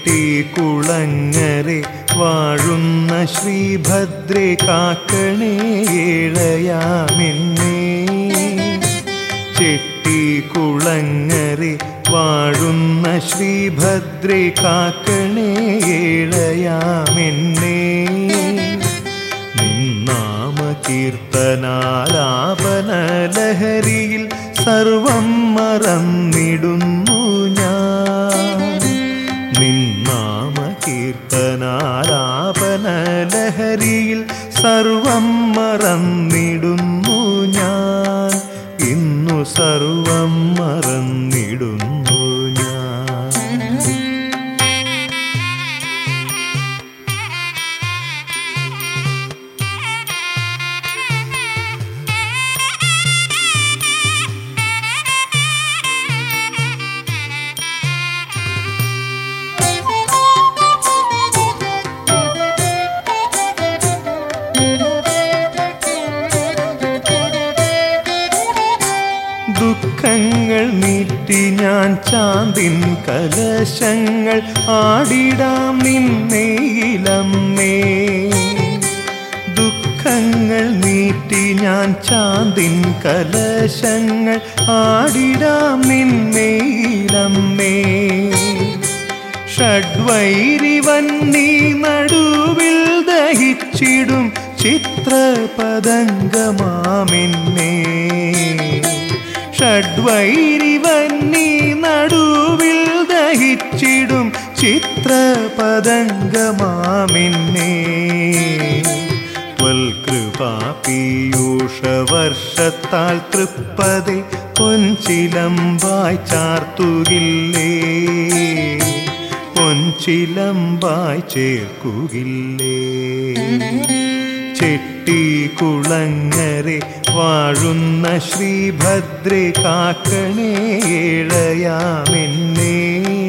ചെട്ടിക്കുളങ്ങരെ വാഴുന്ന ശ്രീഭദ്രെ കാക്കണേ ഏഴയാമെന്നേ ചെട്ടിക്കുളങ്ങരെ വാഴുന്ന ശ്രീഭദ്രെ കാക്കണേ ഏഴയാമെന്നേ നിന്നാമ കീർത്തനാലാപന ലഹരിയിൽ സർവം മറന്നിടുന്നു ഞാൻ നിന്നാമ കീർത്തനാലാപന ലഹരിയിൽ സർവം മറന്നിടുന്നു ഞാൻ ഇന്നു സർവം മറന്നിടുന്നു ഞാൻ ദുഃഖങ്ങൾ നീട്ടി ഞാൻ ചാന്തിൻ കലശങ്ങൾ ആടിടാം നിന്നേയിലമ്മേ ദുഃഖങ്ങൾ നീട്ടി ഞാൻ ചാന്തിൻ കലശങ്ങൾ ആടിടാം നിന്നേയിലമ്മേ ഷഡ്വൈരിവന്നീ നടുവിൽ ദഹിച്ചിടും ചിത്രപതംഗമാമെന്നേ ഷഡ്വൈരിവന്നീ നടുവിൽ ദഹിച്ചിടും ചിത്രപതംഗമാമെന്നേ ത്വൽകൃപാപീയൂഷവർഷത്താൽ തൃപ്പതെ പൊൻചിലമ്പായി ചാർത്തുകില്ലേ പൊൻചിലമ്പായി ചേർക്കുകില്ലേ ചെട്ടിക്കുളങ്ങരെ വാഴുന്ന ശ്രീഭദ്രെ കാക്കണേ ഏഴയാമെന്നേ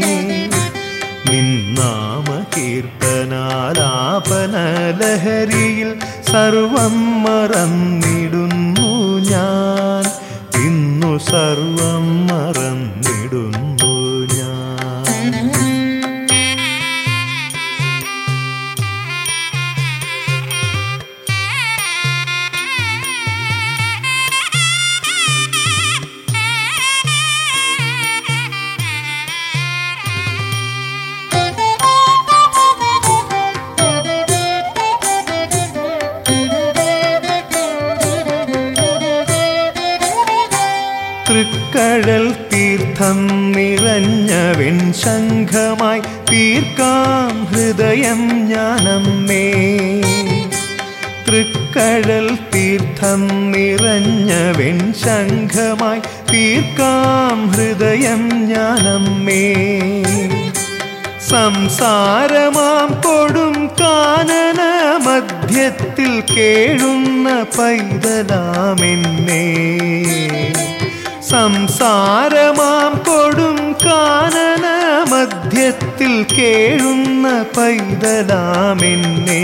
നിന്നാമ കീർത്തനാലാപന ലഹരിയിൽ സർവം മറന്നിടുന്നു ഞാൻ ഇന്നു സർവം മറന്നിടുന്നു ഞാൻ തൃക്കഴൽ തീർത്ഥം നിറഞ്ഞ വെൺശംഖമായി തീർക്കാം ഹൃദയം ഞാനമ്മേ തൃക്കഴൽ തീർത്ഥം നിറഞ്ഞ വെൺശംഖമായി തീർക്കാം ഹൃദയം ഞാനമ്മേ സംസാരമാം കൊടും കാനന മധ്യത്തിൽ കേഴുന്ന പൈതലാമെന്നേ സംസാരമാം കൊടും കാനന മധ്യത്തിൽ കേഴുന്ന പൈതലാമെന്നേ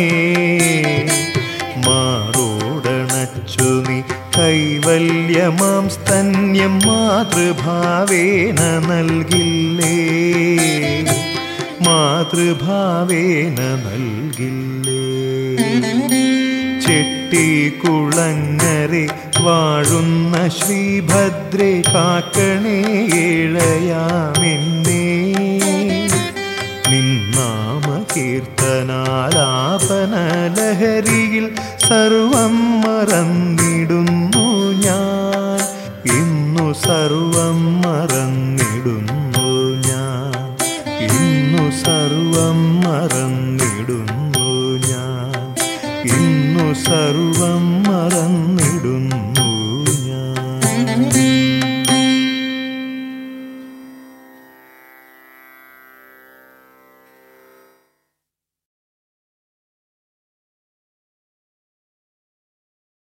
മാറോടണച്ചു നീ കൈവല്യമാം സ്തന്യം മാതൃഭാവേന നൽകില്ലേ മാതൃഭാവേന നൽകില്ലേ ചെട്ടിക്കുളങ്ങരെ വാഴുന്ന ശ്രീഭദ്രെ കാക്കണേ ഏഴയാമെന്നേ നിന്നാമ കീർത്തനാലാപന ലഹരിയിൽ സർവം മറന്നിടുന്നു